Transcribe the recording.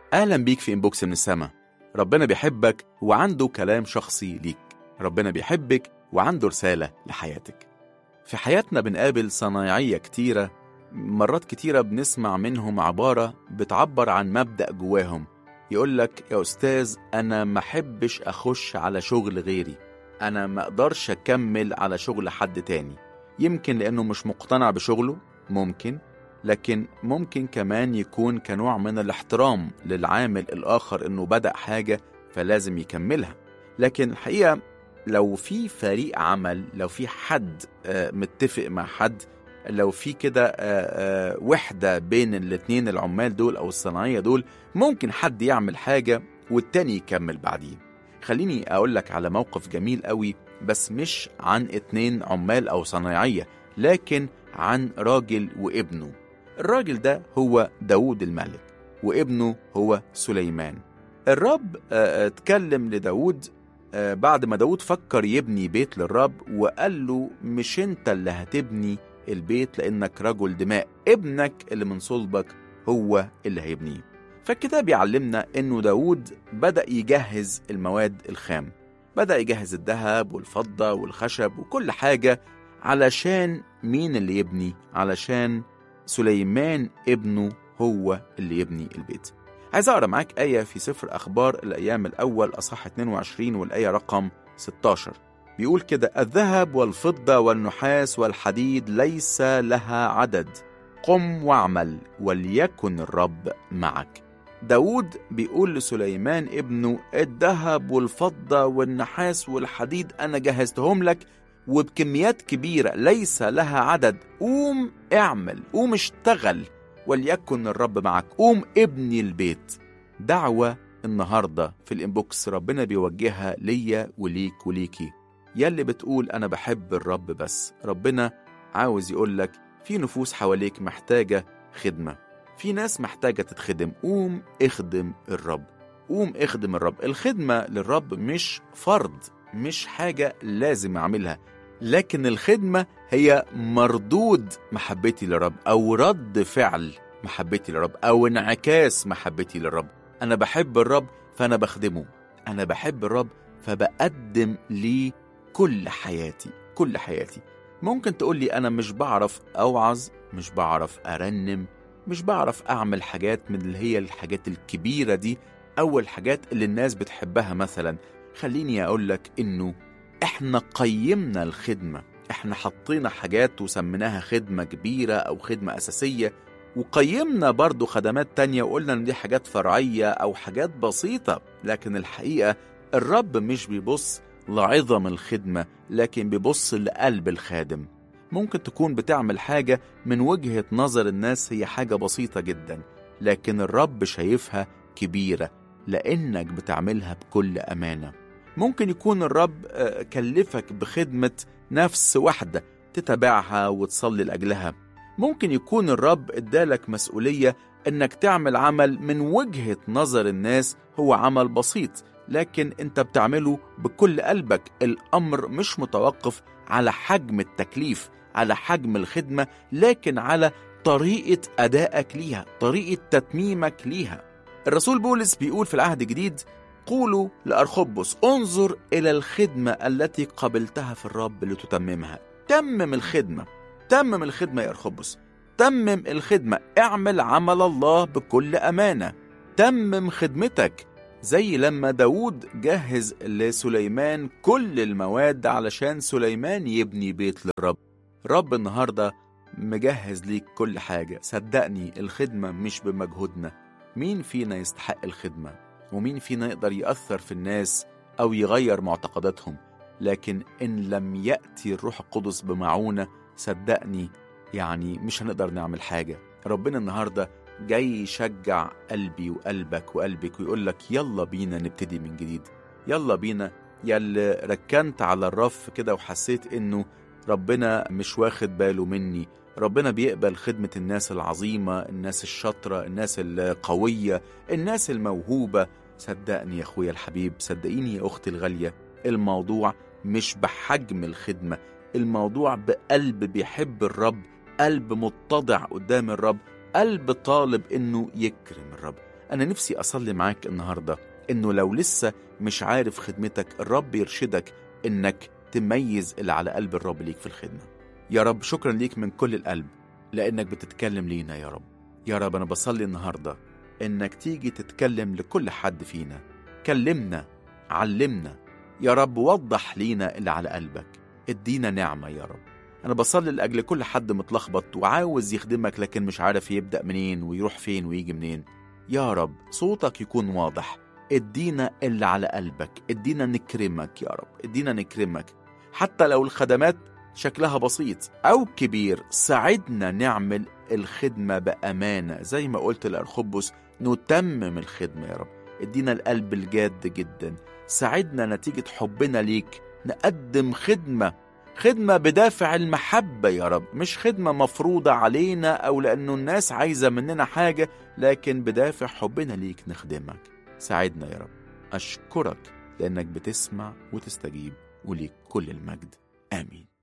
أهلا بيك في إنبوكس من السما ربنا بيحبك وعنده كلام شخصي ليك ربنا بيحبك وعنده رسالة لحياتك في حياتنا بنقابل صنايعية كتيرة مرات كتيرة بنسمع منهم عبارة بتعبر عن مبدأ جواهم يقولك يا أستاذ أنا ما حبش أخش على شغل غيري أنا ما أقدرش أكمل على شغل حد تاني يمكن لأنه مش مقتنع بشغله ممكن لكن ممكن كمان يكون كنوع من الاحترام للعامل الآخر إنه بدأ حاجة فلازم يكملها لكن الحقيقة لو في فريق عمل لو في حد آه، متفق مع حد لو في كده آه، آه، وحدة بين الاتنين العمال دول أو الصناعية دول ممكن حد يعمل حاجة والتاني يكمل بعديه خليني أقول لك على موقف جميل قوي بس مش عن اتنين عمال أو صنايعية لكن عن راجل وابنه الراجل ده هو داود الملك وابنه هو سليمان الرب آه، اتكلم لداود آه، بعد ما داود فكر يبني بيت للرب وقال له مش انت اللي هتبني البيت لانك رجل دماء ابنك اللي من صلبك هو اللي هيبنيه فالكتاب يعلمنا انه داود بدأ يجهز المواد الخام بدأ يجهز الذهب والفضة والخشب وكل حاجة علشان مين اللي يبني علشان سليمان ابنه هو اللي يبني البيت عايز اقرا معاك آية في سفر أخبار الأيام الأول أصح 22 والآية رقم 16 بيقول كده الذهب والفضة والنحاس والحديد ليس لها عدد قم واعمل وليكن الرب معك داود بيقول لسليمان ابنه الذهب والفضة والنحاس والحديد أنا جهزتهم لك وبكميات كبيرة ليس لها عدد قوم اعمل قوم اشتغل وليكن الرب معك قوم ابني البيت دعوة النهاردة في الإنبوكس ربنا بيوجهها ليا وليك وليكي يلي بتقول أنا بحب الرب بس ربنا عاوز يقولك في نفوس حواليك محتاجة خدمة في ناس محتاجة تتخدم قوم اخدم الرب قوم اخدم الرب الخدمة للرب مش فرض مش حاجة لازم أعملها لكن الخدمة هي مردود محبتي للرب أو رد فعل محبتي للرب أو انعكاس محبتي للرب أنا بحب الرب فأنا بخدمه أنا بحب الرب فبقدم ليه كل حياتي كل حياتي ممكن تقول لي أنا مش بعرف أوعظ مش بعرف أرنم مش بعرف أعمل حاجات من اللي هي الحاجات الكبيرة دي أو الحاجات اللي الناس بتحبها مثلا خليني أقول لك إنه إحنا قيمنا الخدمة إحنا حطينا حاجات وسميناها خدمة كبيرة أو خدمة أساسية وقيمنا برضو خدمات تانية وقلنا إن دي حاجات فرعية أو حاجات بسيطة لكن الحقيقة الرب مش بيبص لعظم الخدمة لكن بيبص لقلب الخادم ممكن تكون بتعمل حاجة من وجهة نظر الناس هي حاجة بسيطة جدا لكن الرب شايفها كبيرة لأنك بتعملها بكل أمانة ممكن يكون الرب آه، كلفك بخدمة نفس واحدة تتابعها وتصلي لأجلها ممكن يكون الرب ادالك مسؤولية انك تعمل عمل من وجهة نظر الناس هو عمل بسيط لكن انت بتعمله بكل قلبك الامر مش متوقف على حجم التكليف على حجم الخدمة لكن على طريقة أدائك ليها طريقة تتميمك ليها الرسول بولس بيقول في العهد الجديد قولوا لأرخبس انظر إلى الخدمة التي قبلتها في الرب لتتممها تمم الخدمة تمم الخدمة يا أرخبس تمم الخدمة اعمل عمل الله بكل أمانة تمم خدمتك زي لما داود جهز لسليمان كل المواد علشان سليمان يبني بيت للرب رب النهاردة مجهز ليك كل حاجة صدقني الخدمة مش بمجهودنا مين فينا يستحق الخدمة ومين فينا يقدر يأثر في الناس أو يغير معتقداتهم لكن إن لم يأتي الروح القدس بمعونة صدقني يعني مش هنقدر نعمل حاجة ربنا النهاردة جاي يشجع قلبي وقلبك وقلبك ويقول لك يلا بينا نبتدي من جديد يلا بينا يلا ركنت على الرف كده وحسيت انه ربنا مش واخد باله مني ربنا بيقبل خدمة الناس العظيمة الناس الشاطرة الناس القوية الناس الموهوبة صدقني يا أخويا الحبيب صدقيني يا أختي الغالية الموضوع مش بحجم الخدمة الموضوع بقلب بيحب الرب قلب متضع قدام الرب قلب طالب انه يكرم الرب أنا نفسي أصلي معاك النهاردة إنه لو لسه مش عارف خدمتك الرب يرشدك إنك تميز اللي على قلب الرب ليك في الخدمة يا رب شكرا ليك من كل القلب لأنك بتتكلم لينا يا رب يا رب أنا بصلي النهاردة إنك تيجي تتكلم لكل حد فينا كلمنا علمنا يا رب وضح لينا اللي على قلبك ادينا نعمة يا رب أنا بصلي لأجل كل حد متلخبط وعاوز يخدمك لكن مش عارف يبدأ منين ويروح فين ويجي منين يا رب صوتك يكون واضح ادينا اللي على قلبك ادينا نكرمك يا رب ادينا نكرمك حتى لو الخدمات شكلها بسيط أو كبير ساعدنا نعمل الخدمة بأمانة زي ما قلت لأرخبس نتمم الخدمة يا رب ادينا القلب الجاد جدا ساعدنا نتيجة حبنا ليك نقدم خدمة خدمة بدافع المحبة يا رب مش خدمة مفروضة علينا أو لأنه الناس عايزة مننا حاجة لكن بدافع حبنا ليك نخدمك ساعدنا يا رب أشكرك لأنك بتسمع وتستجيب وليك كل المجد آمين